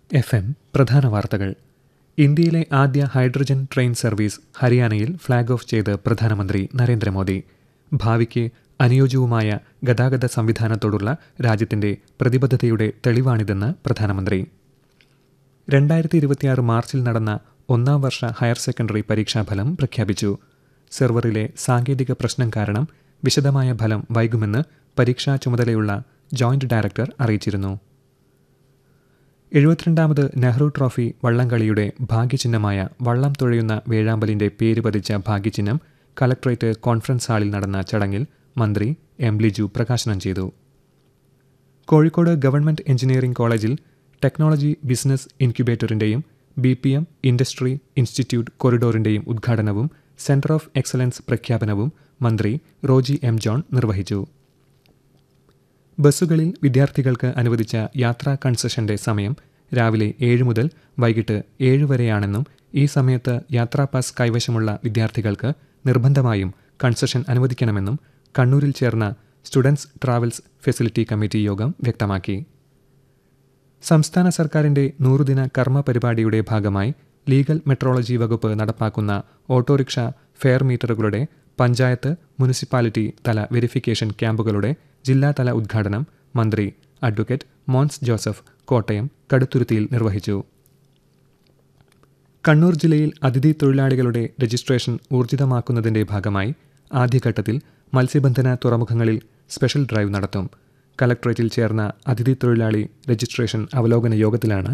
F M പ്രധാന വാർത്തകൾ ഇന്ത്യയിലെ ആദ്യ ഹൈഡ്രജൻ ട്രെയിൻ സർവീസ് ഹരിയാനയിൽ ഫ്ളാഗ് ഓഫ് ചെയ്ത് പ്രധാനമന്ത്രി നരേന്ദ്രമോദി ഭാവിക്ക് അനുയോജ്യവുമായ ഗതാഗത സംവിധാനത്തോടുള്ള രാജ്യത്തിന്റെ പ്രതിബദ്ധതയുടെ തെളിവാണിതെന്ന് പ്രധാനമന്ത്രി രണ്ടായിരത്തി ഇരുപത്തിയാറ് മാർച്ചിൽ നടന്ന ഒന്നാം വർഷ ഹയർ സെക്കൻഡറി പരീക്ഷാഫലം പ്രഖ്യാപിച്ചു സെർവറിലെ സാങ്കേതിക പ്രശ്നം കാരണം വിശദമായ ഫലം വൈകുമെന്ന് പരീക്ഷാ ചുമതലയുള്ള ജോയിന്റ് ഡയറക്ടർ അറിയിച്ചിരുന്നു എഴുപത്തിരണ്ടാമത് നെഹ്റു ട്രോഫി വള്ളംകളിയുടെ ഭാഗ്യചിഹ്നമായ വള്ളം തുഴയുന്ന വേഴാമ്പലിന്റെ പേര് പതിച്ച ഭാഗ്യചിഹ്നം കലക്ട്രേറ്റ് കോൺഫറൻസ് ഹാളിൽ നടന്ന ചടങ്ങിൽ മന്ത്രി എം ലിജു പ്രകാശനം ചെയ്തു കോഴിക്കോട് ഗവൺമെന്റ് എഞ്ചിനീയറിംഗ് കോളേജിൽ ടെക്നോളജി ബിസിനസ് ഇൻക്യുബേറ്ററിന്റെയും B P M industry institute കൊറിഡോറിന്റെയും ഉദ്ഘാടനവും സെന്റർ ഓഫ് എക്സലൻസ് പ്രഖ്യാപനവും മന്ത്രി റോജി എം ജോൺ നിർവഹിച്ചു ബസ്സുകളിൽ വിദ്യാർത്ഥികൾക്ക് അനുവദിച്ച യാത്രാ കൺസെഷന്റെ സമയം രാവിലെ ഏഴ് മുതൽ വൈകിട്ട് ഏഴ് വരെയാണെന്നും ഈ സമയത്ത് യാത്രാ പാസ് കൈവശമുള്ള വിദ്യാർത്ഥികൾക്ക് നിർബന്ധമായും കൺസെഷൻ അനുവദിക്കണമെന്നും കണ്ണൂരിൽ ചേർന്ന സ്റ്റുഡൻസ് ട്രാവൽസ് ഫെസിലിറ്റി കമ്മിറ്റി യോഗം വ്യക്തമാക്കി സംസ്ഥാന സർക്കാരിന്റെ നൂറുദിന കർമ്മ പരിപാടിയുടെ ഭാഗമായി ലീഗൽ മെട്രോളജി വകുപ്പ് നടപ്പാക്കുന്ന ഓട്ടോറിക്ഷ ഫെയർ മീറ്ററുകളുടെ പഞ്ചായത്ത് മുനിസിപ്പാലിറ്റി തല വെരിഫിക്കേഷൻ ക്യാമ്പുകളുടെ ജില്ലാതല ഉദ്ഘാടനം മന്ത്രി അഡ്വക്കേറ്റ് മോൻസ് ജോസഫ് കോട്ടയം കടുത്തുരുത്തിയിൽ നിർവഹിച്ചു കണ്ണൂർ ജില്ലയിൽ അതിഥി തൊഴിലാളികളുടെ രജിസ്ട്രേഷൻ ഊർജിതമാക്കുന്നതിന്റെ ഭാഗമായി ആദ്യഘട്ടത്തിൽ മത്സ്യബന്ധന തുറമുഖങ്ങളിൽ സ്പെഷ്യൽ ഡ്രൈവ് നടത്തും കലക്ട്രേറ്റിൽ ചേർന്ന അതിഥി തൊഴിലാളി രജിസ്ട്രേഷൻ അവലോകന യോഗത്തിലാണ്